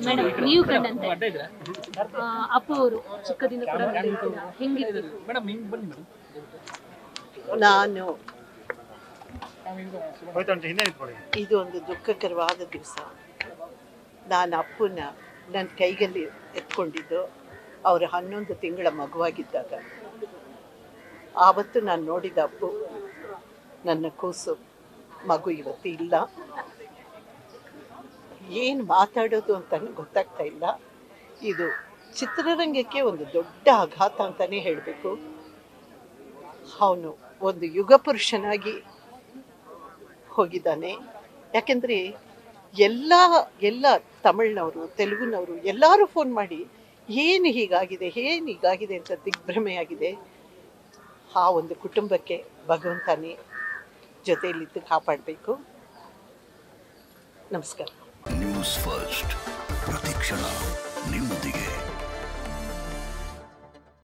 madam ನೀವು ಕಂಡಂತೆ ಆ, ಅಪ್ಪು ಅವರು ಚಿಕ್ಕದಿಂದ ಕೂಡ ನೋಡಿರ್ತೀರಾ ಹೆಂಗಿರ್ಬೇಕು ಮೇಡಮ್ ಹಿಂಗೆ ಬನ್ನಿ ಮೇಡಮ್ ನಾನು ಹೋಯ್ತು ಅಂತ ಹಿಂದೆ ನಿಂತ್ಕೊಳ್ಳಿ ಇದು ಒಂದು ದುಃಖಕರವಾದ ದಿವಸ ನಾನು ಅಪ್ಪನ ನನ್ನ ಕೈಯಲ್ಲಿ ಎತ್ಕೊಂಡಿದ್ದು ಅವರ ಹನ್ನೊಂದು ತಿಂಗಳ ಮಗುವಾಗಿದ್ದಾಗ ಆವತ್ತು ನಾನು ನೋಡಿದ ಅಪ್ಪು ನನ್ನ ಕೂಸು ಮಗು ಇವತ್ತು ಇಲ್ಲ ಏನು ಮಾತಾಡೋದು ಅಂತ ಗೊತ್ತಾಗ್ತಾ ಇಲ್ಲ ಇದು ಚಿತ್ರರಂಗಕ್ಕೆ ಒಂದು ದೊಡ್ಡ ಆಘಾತ ಅಂತಲೇ ಹೇಳಬೇಕು ಅವನು ಒಂದು ಯುಗ ಪುರುಷನಾಗಿ ಹೋಗಿದ್ದಾನೆ ಯಾಕೆಂದರೆ ಎಲ್ಲ ಎಲ್ಲ ತಮಿಳ್ನವರು ತೆಲುಗುನವರು ಎಲ್ಲರೂ ಫೋನ್ ಮಾಡಿ ಏನು ಹೀಗಾಗಿದೆ ಏನು ಹೀಗಾಗಿದೆ ಅಂತ ದಿಗ್ಭ್ರಮೆಯಾಗಿದೆ ಆ ಒಂದು ಕುಟುಂಬಕ್ಕೆ ಭಗವಂತನೇ ಜೊತೆಯಲ್ಲಿದ್ದು ಕಾಪಾಡಬೇಕು ನಮಸ್ಕಾರ ನ್ಯೂಸ್ ಫಸ್ಟ್ ಪ್ರತಿಕ್ಷಣ ನಿಮ್ಮೊಂದಿಗೆ